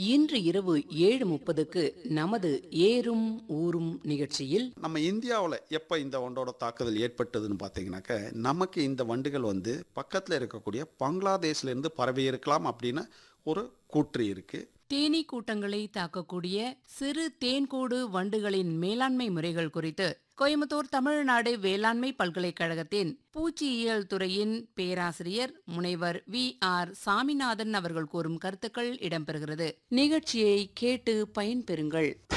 இன்று இரவு ஏழு முப்பதுக்கு நமது ஏறும் ஊரும் நிகழ்ச்சியில் நம்ம இந்தியாவில் எப்போ இந்த வண்டோட தாக்குதல் ஏற்பட்டதுன்னு பார்த்தீங்கன்னாக்க நமக்கு இந்த வண்டுகள் வந்து பக்கத்தில் இருக்கக்கூடிய பங்களாதேஷ்ல இருந்து பரவி இருக்கலாம் அப்படின்னு ஒரு கூற்று இருக்கு தேனீ கூட்டங்களை தாக்கக்கூடிய சிறு தேன்கூடு வண்டுகளின் மேலாண்மை முறைகள் குறித்து கோயம்புத்தூர் தமிழ்நாடு வேளாண்மை பல்கலைக்கழகத்தின் பூச்சியியல் துறையின் பேராசிரியர் முனைவர் வி ஆர் சாமிநாதன் அவர்கள் கூறும் கருத்துக்கள் இடம்பெறுகிறது நிகழ்ச்சியை கேட்டு பயன்பெறுங்கள்